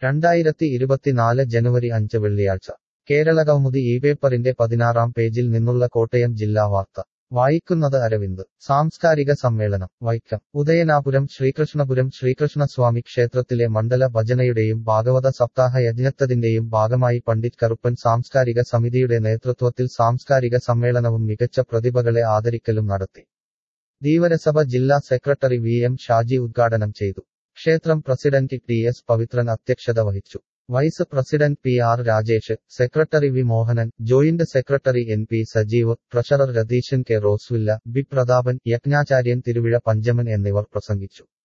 രണ്ടായിരത്തി ഇരുപത്തിനാല് ജനുവരി അഞ്ച് വെള്ളിയാഴ്ച കേരളകൗമുദി ഈ പേപ്പറിന്റെ പതിനാറാം പേജിൽ നിന്നുള്ള കോട്ടയം ജില്ലാ വാർത്ത വായിക്കുന്നത് അരവിന്ദ് സാംസ്കാരിക സമ്മേളനം വൈക്കം ഉദയനാപുരം ശ്രീകൃഷ്ണപുരം ശ്രീകൃഷ്ണസ്വാമി ക്ഷേത്രത്തിലെ മണ്ഡല ഭജനയുടെയും ഭാഗവത സപ്താഹ യജ്ഞത്തതിന്റെയും ഭാഗമായി പണ്ഡിറ്റ് കറുപ്പൻ സാംസ്കാരിക സമിതിയുടെ നേതൃത്വത്തിൽ സാംസ്കാരിക സമ്മേളനവും മികച്ച പ്രതിഭകളെ ആദരിക്കലും നടത്തി ധീവരസഭ ജില്ലാ സെക്രട്ടറി വി എം ഷാജി ഉദ്ഘാടനം ചെയ്തു ക്ഷേത്രം പ്രസിഡന്റ് ടി എസ് പവിത്രൻ അധ്യക്ഷത വഹിച്ചു vice president P R Rajesh secretary V Mohanan joint secretary N P Sajeev treasurer Ratheesan K റോസ്വില്ല ബി പ്രതാപൻ യജ്ഞാചാര്യൻ തിരുവിഴ പഞ്ചമൻ എന്നിവർ പ്രസംഗിച്ചു